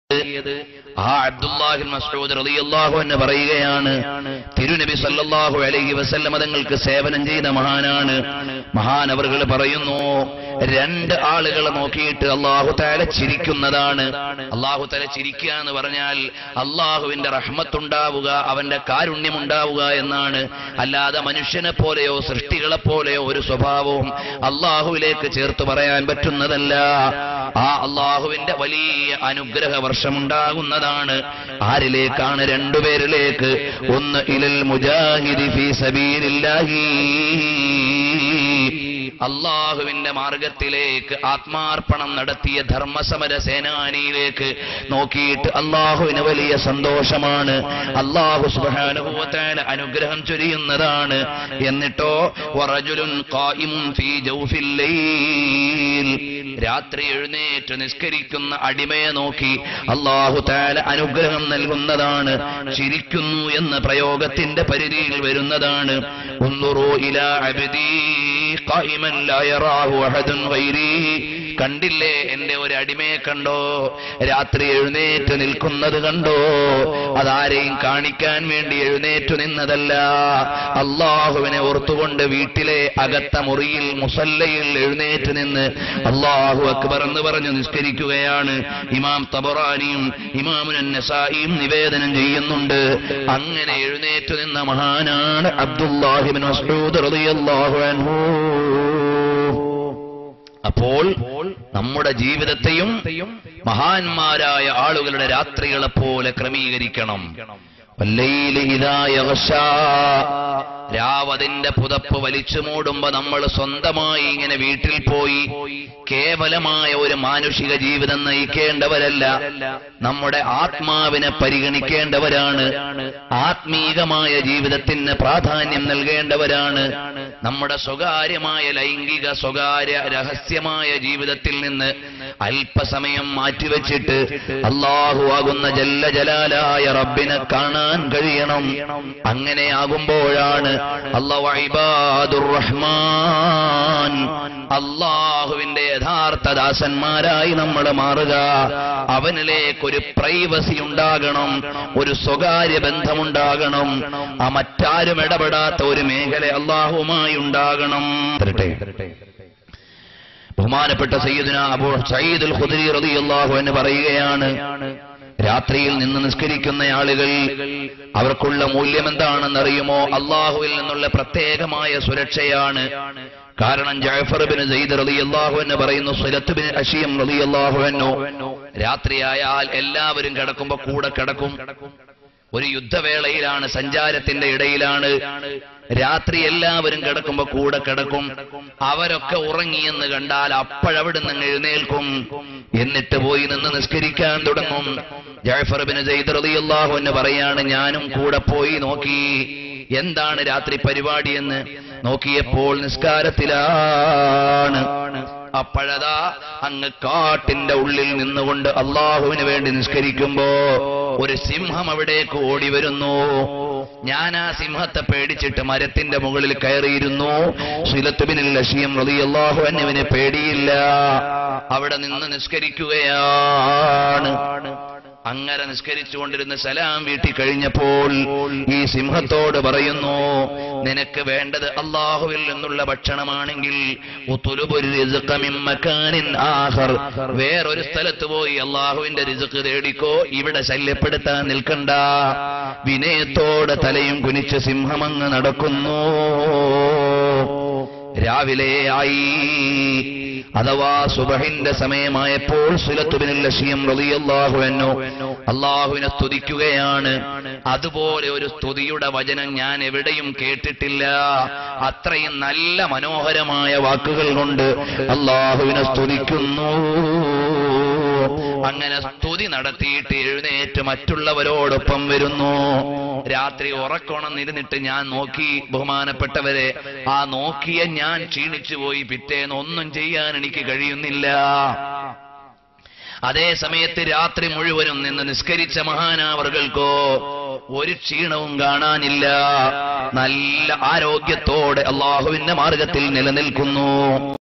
ആ അബ്ദുല്ലാഹിൻ മസ്ഊദ് റളിയല്ലാഹു അൻഹു പറയുകയാണ് തിരുനബി സല്ലല്ലാഹു അലൈഹി വസല്ലം തങ്ങൾക്ക് സേവനം ചെയ്ത മഹാനാണ് മഹാൻ അവർകൾ പറയുന്നു രണ്ട് ആളുകളെ നോക്കിയിട്ട് അള്ളാഹു താല ചിരിക്കുന്നതാണ് അള്ളാഹു താല ചിരിക്കുക എന്ന് പറഞ്ഞാൽ അള്ളാഹുവിന്റെ റഹ്മത്തുണ്ടാവുക അവന്റെ കാരുണ്യമുണ്ടാവുക എന്നാണ് അല്ലാതെ മനുഷ്യനെ പോലെയോ സൃഷ്ടികളെ പോലെയോ ഒരു സ്വഭാവവും അള്ളാഹുവിലേക്ക് ചേർത്ത് പറയാൻ പറ്റുന്നതല്ല ആ അള്ളാഹുവിന്റെ വലിയ അനുഗ്രഹ വർഷമുണ്ടാകുന്നതാണ് ആരിലേക്കാണ് രണ്ടുപേരിലേക്ക് ഒന്ന് ഇലൽ മുജാഹിദി ഫീ സബീലില്ലാഹി അള്ളാഹുവിന്റെ മാർഗത്തിലേക്ക് ആത്മാർപ്പണം നടത്തിയ ധർമ്മസമര സേനാനിയിലേക്ക് നോക്കിയിട്ട് അള്ളാഹുവിന് വലിയ സന്തോഷമാണ് അള്ളാഹു സുബാനുഭവത്താൽ അനുഗ്രഹം ചൊരിയുന്നതാണ് എന്നിട്ടോ വറജുലുൻ ഖായിമുൻ ഫീ ജൗഫിൽ ലൈൽ രാത്രി എഴുന്നേറ്റ് നിസ്കരിക്കുന്ന അടിമയെ നോക്കി അള്ളാഹു താല അനുഗ്രഹം നൽകുന്നതാണ് ചിരിക്കുന്നു എന്ന പ്രയോഗത്തിന്റെ പരിധിയിൽ വരുന്നതാണ് ഉന്നുറൂ ഇലാ അബ്ദീ ഖായിമൻ ലാ യറാഹു അഹദുൻ ഗൈരീ കണ്ടില്ലേ എന്റെ ഒരു അടിമയെ കണ്ടോ രാത്രി എഴുന്നേറ്റ് നിൽക്കുന്നത് കണ്ടോ അതാരെയും കാണിക്കാൻ വേണ്ടി എഴുന്നേറ്റു നിന്നതല്ല അള്ളാഹുവിനെ ഓർത്തുകൊണ്ട് വീട്ടിലെ അകത്ത മുറിയിൽ മുസല്ലയിൽ എഴുന്നേറ്റ് നിന്ന് അള്ളാഹു അക്ബർ എന്ന് പറഞ്ഞു നിസ്കരിക്കുകയാണ് ഇമാം തബറാനിയും ഇമാമുൻ നസായിയും നിവേദനം ചെയ്യുന്നുണ്ട് അങ്ങനെ എഴുന്നേറ്റ് നിന്ന മഹാനാണ് അബ്ദുല്ലാഹിബിൻ മസ്ഊദ് റളിയല്ലാഹു അൻഹു അപ്പോൾ നമ്മുടെ ജീവിതത്തെയും മഹാന്മാരായ ആളുകളുടെ രാത്രികളെ പോലെ ക്രമീകരിക്കണം വല്ലൈലി ഇദാ യഗ്ശാ. രാവതിന്റെ പുതപ്പ് വലിച്ചു മൂടുമ്പോ നമ്മൾ സ്വന്തമായി ഇങ്ങനെ വീട്ടിൽ പോയി കേവലമായ ഒരു മാനുഷിക ജീവിതം നയിക്കേണ്ടവരല്ല നമ്മുടെ ആത്മാവിനെ പരിഗണിക്കേണ്ടവരാണ് ആത്മീകമായ ജീവിതത്തിന് പ്രാധാന്യം നൽകേണ്ടവരാണ് നമ്മുടെ സ്വകാര്യമായ ലൈംഗിക സ്വകാര്യ രഹസ്യമായ ജീവിതത്തിൽ നിന്ന് അല്പസമയം മാറ്റിവെച്ചിട്ട് അള്ളാഹു ആകുന്ന ജല്ല ജലാലായ റബ്ബിനെ കാണാൻ കഴിയണം അങ്ങനെയാകുമ്പോഴാണ് അള്ളാഹുർ റഹ്മാൻ അള്ളാഹുവിന്റെ യഥാർത്ഥ ദാസന്മാരായി നമ്മൾ മാറുക അവനിലേക്ക് ഒരു പ്രൈവസി ഉണ്ടാകണം ഒരു സ്വകാര്യ ബന്ധമുണ്ടാകണം ആ മറ്റാരും ഇടപെടാത്ത ഒരു മേഖല അള്ളാഹുമായി ഉണ്ടാകണം തരട്ടെ ബഹുമാനപ്പെട്ട സയ്യിദുന അബൂ സയ്യിദുൽ ഖുദരി റളിയല്ലാഹു അൻഹു പറയുകയാണ് രാത്രിയിൽ നിന്ന് നിസ്കരിക്കുന്ന ആളുകൾ അവർക്കുള്ള മൂല്യം എന്താണെന്നറിയുമോ അള്ളാഹുവിൽ നിന്നുള്ള പ്രത്യേകമായ സുരക്ഷയാണ് കാരണം ജാഫർ ബിൻ സെയ്ദ് റളിയല്ലാഹു എന്ന് പറയുന്നു സുലത്ത് ബിൻ അഷിയം റളിയല്ലാഹു അൻഹു രാത്രിയായാൽ എല്ലാവരും കിടക്കുമ്പോ കൂടെ കിടക്കും ഒരു യുദ്ധവേളയിലാണ് സഞ്ചാരത്തിന്റെ ഇടയിലാണ് രാത്രി എല്ലാവരും കിടക്കുമ്പോ കൂടെ കിടക്കും അവരൊക്കെ ഉറങ്ങിയെന്ന് കണ്ടാൽ അപ്പോഴവിടുന്ന് അങ്ങ് എഴുന്നേൽക്കും എന്നിട്ട് പോയി നിന്ന് നിസ്കരിക്കാൻ തുടങ്ങും ജാഫർ ബിൻ സെയ്ദ് റളിയല്ലാഹു എന്ന് പറയാണ് ഞാനും കൂടെ പോയി നോക്കി എന്താണ് രാത്രി പരിപാടി എന്ന് നോക്കിയപ്പോൾ നിസ്കാരത്തിലാണ് അപ്പോഴതാ അങ്ങ് കാട്ടിന്റെ ഉള്ളിൽ നിന്നുകൊണ്ട് അള്ളാഹുവിന് വേണ്ടി നിസ്കരിക്കുമ്പോ ഒരു സിംഹം അവിടേക്ക് ഓടി വരുന്നു ഞാൻ ആ സിംഹത്തെ പേടിച്ചിട്ട് മരത്തിന്റെ മുകളിൽ കയറിയിരുന്നു സുലത്തുബിനിൽ ലക്ഷ്യം റളിയല്ലാഹു അന്നുവിനെ പേടിയില്ല അവിടെ നിന്ന് നിസ്കരിക്കുകയാണ് അങ്ങനെ നിസ്കരിച്ചുകൊണ്ടിരുന്ന സലാം വീട്ടി കഴിഞ്ഞപ്പോൾ ഈ സിംഹത്തോട് പറയുന്നു നിനക്ക് വേണ്ടത് അള്ളാഹുവിൽ നിന്നുള്ള ഭക്ഷണമാണെങ്കിൽ ഉത്തുലുബുൽ റിസ്ഖ മിൻ മക്കാനിൻ ആഖർ. വേറൊരു സ്ഥലത്ത് പോയി അള്ളാഹുവിന്റെ രിസുക്ക് തേടിക്കോ ഇവിടെ ശല്യപ്പെടുത്താൻ നിൽക്കണ്ട വിനയത്തോടെ തലയും കുനിച്ച് സിംഹമങ്ങ് നടക്കുന്നു രാവിലെ ആയി അഥവാ സുബഹിന്റെ സമയമായപ്പോൾ സുലത്തുബിനുൽ ലക്ഷ്യം റളിയല്ലാഹു അൻഹു അള്ളാഹുവിനെ സ്തുതിക്കുകയാണ് അതുപോലെ ഒരു സ്തുതിയുടെ വചനം ഞാൻ എവിടെയും കേട്ടിട്ടില്ല അത്രയും നല്ല മനോഹരമായ വാക്കുകൾ കൊണ്ട് അള്ളാഹുവിനെ സ്തുതിക്കുന്നു അങ്ങനെ സ്തുതി നടത്തിയിട്ട് എഴുന്നേറ്റ് മറ്റുള്ളവരോടൊപ്പം വരുന്നു രാത്രി ഉറക്കണമെന്നിരുന്നിട്ട് ഞാൻ നോക്കി ബഹുമാനപ്പെട്ടവരെ ആ നോക്കിയ ഞാൻ ക്ഷീണിച്ചു പോയി പിറ്റേന്ന് ഒന്നും ചെയ്യാൻ എനിക്ക് കഴിയുന്നില്ല അതേ സമയത്ത് രാത്രി മുഴുവനും നിന്ന് നിസ്കരിച്ച മഹാനാവർകൾക്കോ ഒരു ക്ഷീണവും കാണാനില്ല നല്ല ആരോഗ്യത്തോടെ അള്ളാഹുവിന്റെ മാർഗത്തിൽ നിലനിൽക്കുന്നു